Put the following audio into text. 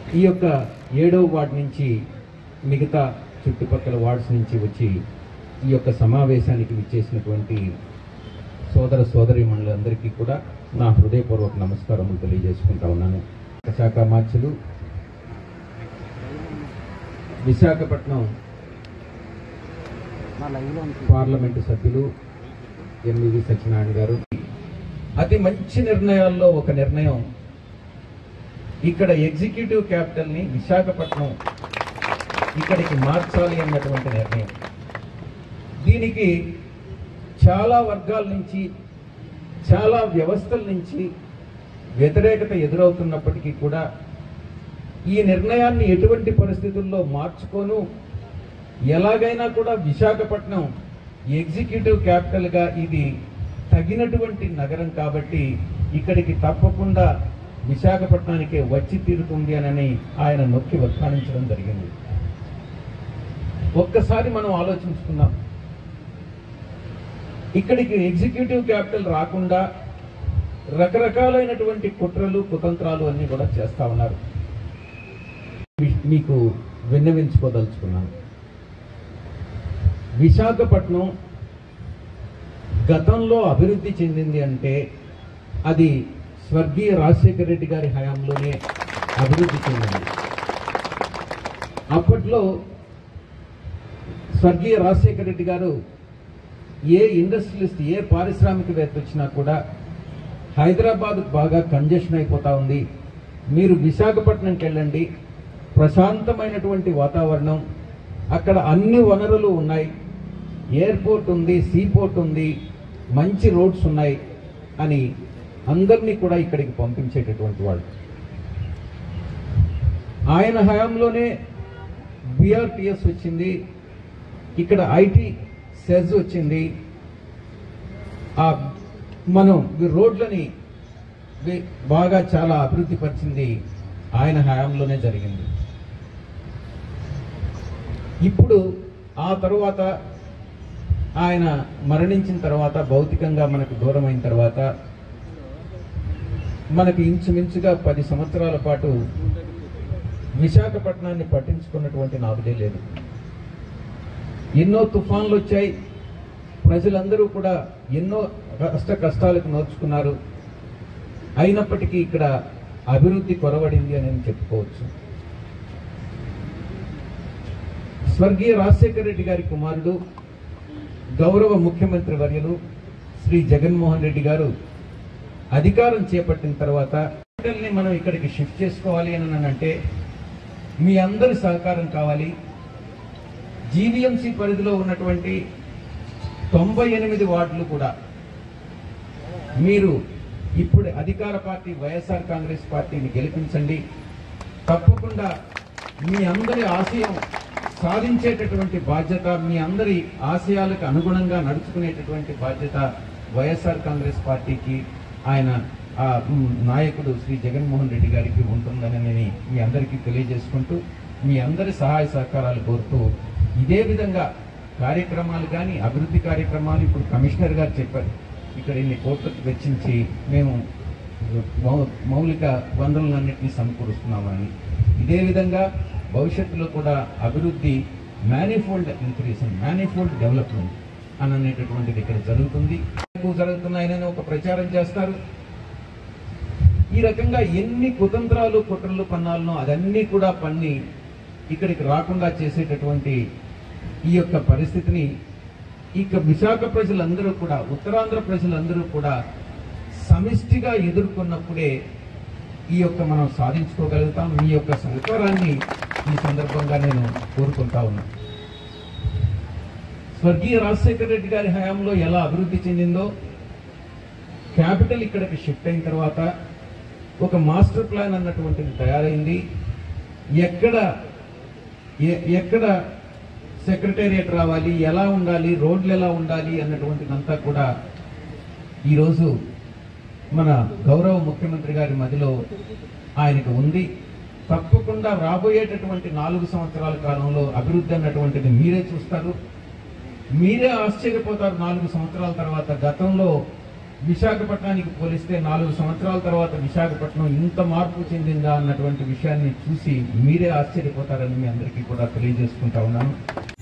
ఈ యొక్క ఏడవ వార్డు నుంచి మిగతా చుట్టుపక్కల వార్డ్స్ నుంచి వచ్చి ఈ యొక్క సమావేశానికి విచ్చేసినటువంటి సోదర సోదరి మండలందరికీ కూడా నా హృదయపూర్వక నమస్కారములు తెలియజేసుకుంటా ఉన్నాను శాఖ మార్చులు విశాఖపట్నం పార్లమెంటు సభ్యులు ఎంవివి సత్యనారాయణ గారు అతి మంచి నిర్ణయాల్లో ఒక నిర్ణయం ఇక్కడ ఎగ్జిక్యూటివ్ క్యాపిటల్ ని విశాఖపట్నం ఇక్కడికి మార్చాలి అన్నటువంటి నిర్ణయం దీనికి చాలా వర్గాల నుంచి చాలా వ్యవస్థల నుంచి వ్యతిరేకత ఎదురవుతున్నప్పటికీ కూడా ఈ నిర్ణయాన్ని ఎటువంటి పరిస్థితుల్లో మార్చుకోను ఎలాగైనా కూడా విశాఖపట్నం ఎగ్జిక్యూటివ్ క్యాపిటల్గా ఇది తగినటువంటి నగరం కాబట్టి ఇక్కడికి తప్పకుండా విశాఖపట్నానికే వచ్చి తీరుతుంది అని ఆయన నొక్కి వత్తానించడం జరిగింది ఒక్కసారి మనం ఆలోచించుకుందాం ఇక్కడికి ఎగ్జిక్యూటివ్ క్యాపిటల్ రాకుండా రకరకాలైనటువంటి కుట్రలు కుతంత్రాలు అన్ని కూడా చేస్తా ఉన్నారు మీ- మీకు విన్నవించుకోదలుచుకున్నాను విశాఖపట్నం గతంలో అభివృద్ధి చెందింది అంటే అది స్వర్గీయ రాజశేఖర రెడ్డి గారి హయాంలోనే అభివృద్ధి చెందింది అప్పట్లో స్వర్గీయ రాజశేఖర రెడ్డి గారు ఏ ఇండస్ట్రియలిస్ట్ ఏ పారిశ్రామికవేత్త వచ్చినా కూడా హైదరాబాద్ బాగా కంజెషన్ అయిపోతా ఉంది మీరు విశాఖపట్నంకి వెళ్ళండి ప్రశాంతమైనటువంటి వాతావరణం అక్కడ అన్ని వనరులు ఉన్నాయి ఎయిర్పోర్ట్ ఉంది సీపోర్ట్ ఉంది మంచి రోడ్స్ ఉన్నాయి అని అందరినీ కూడా ఇక్కడికి పంపించేటటువంటి వాళ్ళు ఆయన హయాంలోనే బిఆర్టీఎస్ వచ్చింది ఇక్కడ ఐటీ సెజ్ వచ్చింది ఆ మనం ఈ రోడ్లని వి- బాగా చాలా అభివృద్ధి పరిచింది ఆయన హయాంలోనే జరిగింది ఇప్పుడు ఆ తరువాత ఆయన మరణించిన తర్వాత భౌతికంగా మనకు దూరమైన తర్వాత మనకు ఇంచుమించుగా పది సంవత్సరాల పాటు విశాఖపట్నాన్ని పట్టించుకున్నటువంటి నాదుడే లేదు ఎన్నో తుఫాన్లు వచ్చాయి ప్రజలందరూ కూడా ఎన్నో కష్ట కష్టాలకు నోచుకున్నారు అయినప్పటికీ ఇక్కడ అభివృద్ధి కొరవడింది అని నేను చెప్పుకోవచ్చు స్వర్గీయ రాజశేఖర రెడ్డి గారి కుమారుడు గౌరవ ముఖ్యమంత్రి వర్యులు శ్రీ జగన్మోహన్ రెడ్డి గారు అధికారం చేపట్టిన తర్వాత ని మనం ఇక్కడికి షిఫ్ట్ చేసుకోవాలి అని అంటే మీ అందరి సహకారం కావాలి జీవీఎంసీ పరిధిలో ఉన్నటువంటి తొంభై ఎనిమిది వార్డులు కూడా మీరు ఇప్పుడు అధికార పార్టీ వైఎస్ఆర్ కాంగ్రెస్ పార్టీని గెలిపించండి తప్పకుండా మీ అందరి ఆశయం సాధించేటటువంటి బాధ్యత మీ అందరి ఆశయాలకు అనుగుణంగా నడుచుకునేటటువంటి బాధ్యత వైఎస్ఆర్ కాంగ్రెస్ పార్టీకి ఆయన ఆ మ్, నాయకుడు శ్రీ జగన్మోహన్ రెడ్డి గారికి ఉంటుందని నేను మీ అందరికీ తెలియజేసుకుంటూ మీ అందరి సహాయ సహకారాలు కోరుతూ ఇదే విధంగా కార్యక్రమాలు కానీ అభివృద్ధి కార్యక్రమాలు ఇప్పుడు కమిషనర్ గారు చెప్పారు ఇక్కడ ఇన్ని కోట్లకు వెచ్చించి మేము మౌ- మౌలిక వనరులన్నింటినీ సమకూరుస్తున్నామని ఇదే విధంగా భవిష్యత్తులో కూడా అభివృద్ధి మేనిఫోల్డ్ ఇంక్రీజ్ మేనిఫోల్డ్ డెవలప్మెంట్ అని అనేటటువంటిది ఇక్కడ జరుగుతుంది ఎక్కువ జరుగుతున్నాయని ఒక ప్రచారం చేస్తారు ఈ రకంగా ఎన్ని కుతంత్రాలు కుట్రలు పన్నాలను అదన్నీ కూడా పన్ని ఇక్కడికి రాకుండా చేసేటటువంటి ఈ యొక్క పరిస్థితిని ఇక విశాఖ ప్రజలందరూ కూడా ఉత్తరాంధ్ర ప్రజలందరూ కూడా సమిష్టిగా ఎదుర్కొన్నప్పుడే ఈ యొక్క మనం సాధించుకోగలుగుతాం మీ యొక్క సహకారాన్ని ఈ సందర్భంగా నేను కోరుకుంటా ఉన్నాను స్వర్గీయ రాజశేఖర రెడ్డి గారి హయాంలో ఎలా అభివృద్ధి చెందిందో క్యాపిటల్ ఇక్కడికి షిఫ్ట్ అయిన తర్వాత ఒక మాస్టర్ ప్లాన్ అన్నటువంటిది తయారైంది ఎక్కడ ఎ- ఎక్కడ సెక్రటేరియట్ రావాలి ఎలా ఉండాలి రోడ్లు ఎలా ఉండాలి అన్నటువంటిదంతా కూడా ఈరోజు మన గౌరవ ముఖ్యమంత్రి గారి మదిలో ఆయనకు ఉంది తప్పకుండా రాబోయేటటువంటి నాలుగు సంవత్సరాల కాలంలో అభివృద్ధి అన్నటువంటిది మీరే చూస్తారు మీరే ఆశ్చర్యపోతారు నాలుగు సంవత్సరాల తర్వాత గతంలో విశాఖపట్నానికి పోలిస్తే నాలుగు సంవత్సరాల తర్వాత విశాఖపట్నం ఇంత మార్పు చెందిందా అన్నటువంటి విషయాన్ని చూసి మీరే ఆశ్చర్యపోతారని మీ అందరికీ కూడా తెలియజేసుకుంటా ఉన్నాను